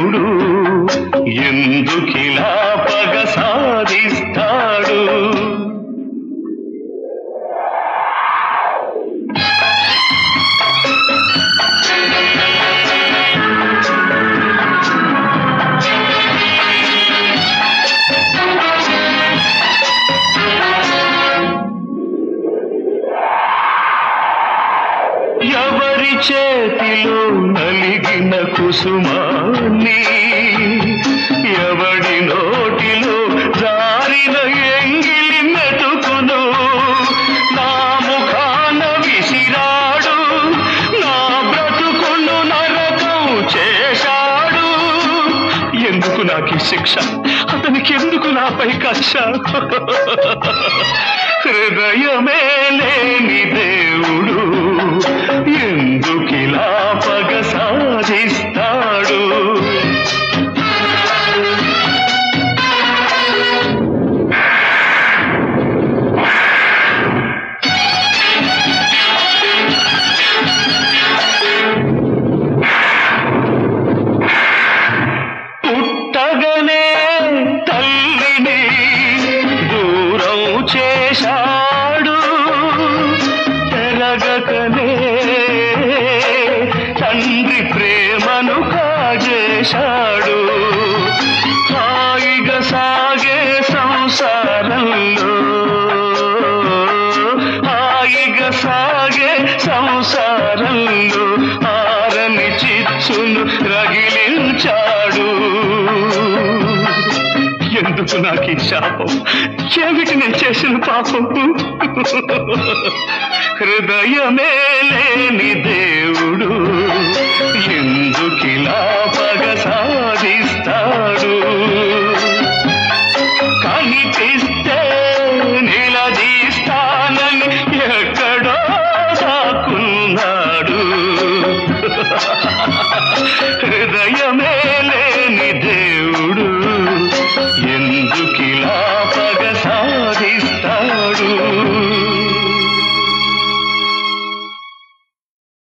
దేవుడు ఎందుకిలా పగ సాధిస్తాడు ఎవరి చేతిలో నలిగిన కుసుమాన్ని ఎవడి నోటిలో జారిన ఎంగిలి మెతుకును నా ముఖాన విసిరాడు నా బ్రతుకును నరకం చేశాడు ఎందుకు నాకు ఈ శిక్ష అతనికి ఎందుకు నాపై కక్ష హృదయమే లేని దేవుడు ఎందుకిలా పగ సాధిస్తాడు పుట్టగనే తల్లిని దూరం చేశాడు పెరగకనే తండ్రి ప్రేమను కాజేశాడు హాయిగా సాగే సంసారంలో హాయిగా సాగే సంసారంలో ఆరని చిచ్చును రగిలించాడు ఎందుకు నాకు ఈ శాపం ఏమిటి నేను చేసిన పాపం హృదయమే లేని దేవుడు ఎందుకిలా పగ సాధిస్తాడు కనిపిస్తే నిలదీస్తానని ఎక్కడో దాక్కున్నాడు